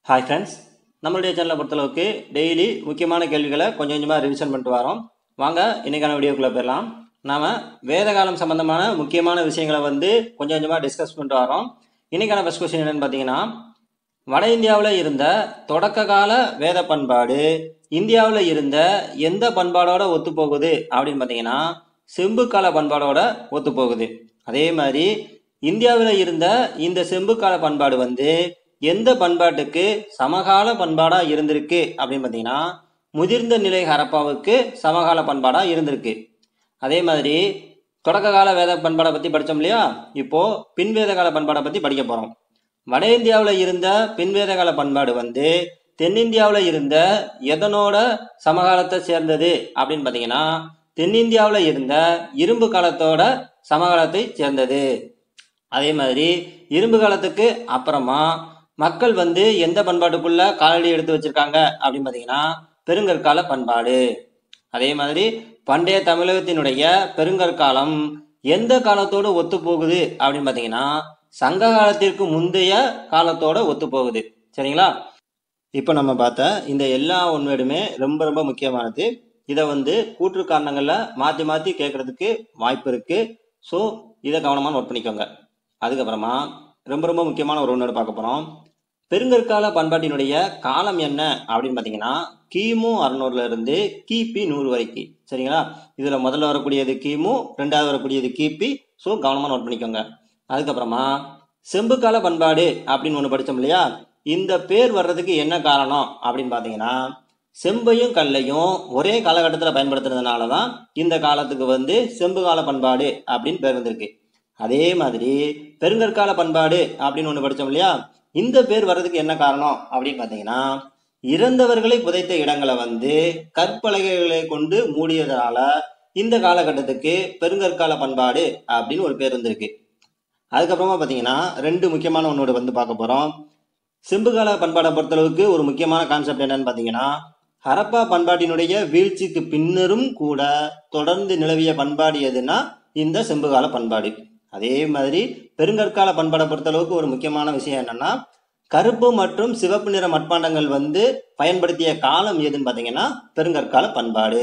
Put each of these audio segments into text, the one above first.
hi friends நம்மளுடைய சேனலை பொறுத்தளவுக்கு டெய்லி முக்கியமான கேள்விகளை கொஞ்சம் கொஞ்சமாக ரிவிஷன் பண்ணிட்டு வரோம் வாங்க இன்னைக்கான வீடியோக்குள்ளே போயிடலாம் நாம் வேதகாலம் சம்பந்தமான முக்கியமான விஷயங்களை வந்து கொஞ்சம் கொஞ்சமாக டிஸ்கஸ் பண்ணிட்டு வரோம் இன்னைக்கான ஃபஸ்ட் கொஸ்டின் என்னன்னு பார்த்தீங்கன்னா வட இந்தியாவில் இருந்த தொடக்க கால வேத பண்பாடு இந்தியாவில் இருந்த எந்த பண்பாடோட ஒத்துப்போகுது அப்படின்னு பார்த்தீங்கன்னா செம்பு கால பண்பாடோட ஒத்துப்போகுது அதே மாதிரி இந்தியாவில் இருந்த இந்த செம்பு கால பண்பாடு வந்து எந்த பண்பாட்டுக்கு சமகால பண்பாடா இருந்திருக்கு அப்படின்னு பார்த்தீங்கன்னா முதிர்ந்த நிலை ஹரப்பாவுக்கு சமகால பண்பாடா இருந்திருக்கு அதே மாதிரி தொடக்க கால வேத பண்பாடை பற்றி படித்தோம் இல்லையா இப்போ பின்வேத கால பண்பாடை பற்றி படிக்க போகிறோம் வட இந்தியாவில் இருந்த பின்வேத கால பண்பாடு வந்து தென்னிந்தியாவில் இருந்த எதனோட சமகாலத்தை சேர்ந்தது அப்படின்னு பார்த்தீங்கன்னா தென்னிந்தியாவில் இருந்த இரும்பு காலத்தோட சமகாலத்தை சேர்ந்தது அதே மாதிரி இரும்பு காலத்துக்கு அப்புறமா மக்கள் வந்து எந்த பண்பாட்டுக்குள்ள காலடி எடுத்து வச்சிருக்காங்க அப்படின்னு பார்த்தீங்கன்னா பெருங்கற்கால பண்பாடு அதே மாதிரி பண்டைய தமிழகத்தினுடைய பெருங்கற்காலம் எந்த காலத்தோடு ஒத்து போகுது அப்படின்னு பார்த்தீங்கன்னா சங்க காலத்திற்கு முந்தைய காலத்தோட ஒத்து போகுது சரிங்களா இப்போ நம்ம பார்த்த இந்த எல்லா ஒன்வேடுமே ரொம்ப ரொம்ப முக்கியமானது இதை வந்து கூற்று காரணங்களில் மாற்றி மாற்றி கேட்கறதுக்கு வாய்ப்பு இருக்கு ஸோ இதை கவனமாக நோட் பண்ணிக்கோங்க அதுக்கப்புறமா ரொம்ப ரொம்ப முக்கியமான ஒரு ஒன்று பார்க்க போகிறோம் பெருங்கற்கால பண்பாட்டினுடைய காலம் என்ன அப்படின்னு பார்த்தீங்கன்னா கிமு அறுநூறுல இருந்து கிபி நூறு வரைக்கும் சரிங்களா இதில் முதல்ல வரக்கூடியது கிமு ரெண்டாவது வரக்கூடியது கிபி ஸோ கவனமாக நோட் பண்ணிக்கோங்க அதுக்கப்புறமா செம்புக்கால பண்பாடு அப்படின்னு ஒன்று படித்தோம் இல்லையா இந்த பேர் வர்றதுக்கு என்ன காரணம் அப்படின்னு பார்த்தீங்கன்னா செம்பையும் கல்லையும் ஒரே காலகட்டத்தில் பயன்படுத்துறதுனால தான் இந்த காலத்துக்கு வந்து செம்பு கால பண்பாடு அப்படின்னு பேர் வந்திருக்கு அதே மாதிரி பெருங்கற்கால பண்பாடு அப்படின்னு ஒன்று படித்தோம் இல்லையா இந்த பேர் வர்றதுக்கு என்ன காரணம் அப்படின்னு பார்த்தீங்கன்னா இறந்தவர்களை புதைத்த இடங்களை வந்து கற்பலகைகளை கொண்டு மூடியதால இந்த காலகட்டத்துக்கு பெருங்கற்கால பண்பாடு அப்படின்னு ஒரு பேர் வந்திருக்கு அதுக்கப்புறமா பார்த்தீங்கன்னா ரெண்டு முக்கியமான ஒன்னோட வந்து பார்க்க போகிறோம் செம்புகால பண்பாடை பொறுத்தளவுக்கு ஒரு முக்கியமான கான்செப்ட் என்னன்னு பார்த்தீங்கன்னா ஹரப்பா பண்பாட்டினுடைய வீழ்ச்சிக்கு பின்னரும் கூட தொடர்ந்து நிலவிய பண்பாடு எதுனா இந்த செம்புகால பண்பாடு அதே மாதிரி பெருங்கற்கால பண்பாடை பொறுத்தளவுக்கு ஒரு முக்கியமான விஷயம் என்னன்னா கருப்பு மற்றும் சிவப்பு நிற மட்பாண்டங்கள் வந்து பயன்படுத்திய காலம் எதுன்னு பார்த்தீங்கன்னா பெருங்கற்கால பண்பாடு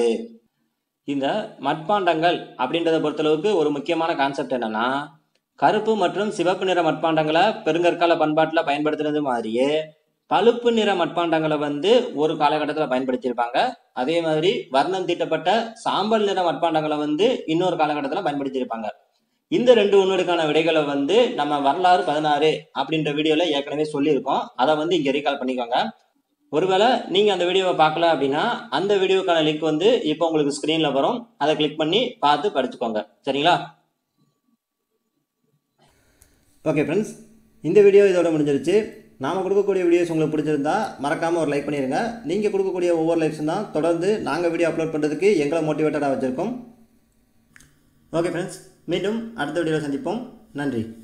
இந்த மட்பாண்டங்கள் அப்படின்றத பொறுத்தளவுக்கு ஒரு முக்கியமான கான்செப்ட் என்னன்னா கருப்பு மற்றும் சிவப்பு நிற மட்பாண்டங்களை பெருங்கற்கால பண்பாட்டில் பயன்படுத்துறது மாதிரியே பழுப்பு நிற மட்பாண்டங்களை வந்து ஒரு காலகட்டத்தில் பயன்படுத்தியிருப்பாங்க அதே மாதிரி வர்ணம் தீட்டப்பட்ட சாம்பல் நிற மட்பாண்டங்களை வந்து இன்னொரு காலகட்டத்தில் பயன்படுத்தியிருப்பாங்க இந்த ரெண்டு உண்மைக்கான விடைகளை வந்து நம்ம வரலாறு பதினாறு அப்படின்ற வீடியோல ஏற்கனவே சொல்லியிருக்கோம் அதை வந்து இங்க ரீகால் பண்ணிக்கோங்க ஒருவேளை நீங்க அந்த வீடியோவை பார்க்கல அப்படின்னா அந்த வீடியோக்கான லிங்க் வந்து இப்போ உங்களுக்கு ஸ்கிரீன்ல வரும் அதை கிளிக் பண்ணி பார்த்து படிச்சுக்கோங்க சரிங்களா ஓகே ஃப்ரெண்ட்ஸ் இந்த வீடியோ இதோட முடிஞ்சிருச்சு நாம் கொடுக்கக்கூடிய வீடியோஸ் உங்களுக்கு பிடிச்சிருந்தா மறக்காமல் ஒரு லைக் பண்ணிடுங்க நீங்கள் கொடுக்கக்கூடிய ஒவ்வொரு லைக்ஸும் தான் தொடர்ந்து நாங்கள் வீடியோ அப்லோட் பண்ணுறதுக்கு எங்களை மோட்டிவேட்டடாக வச்சுருக்கோம் ஓகே ஃப்ரெண்ட்ஸ் மீண்டும் அடுத்த வீடியோவில் சந்திப்போம் நன்றி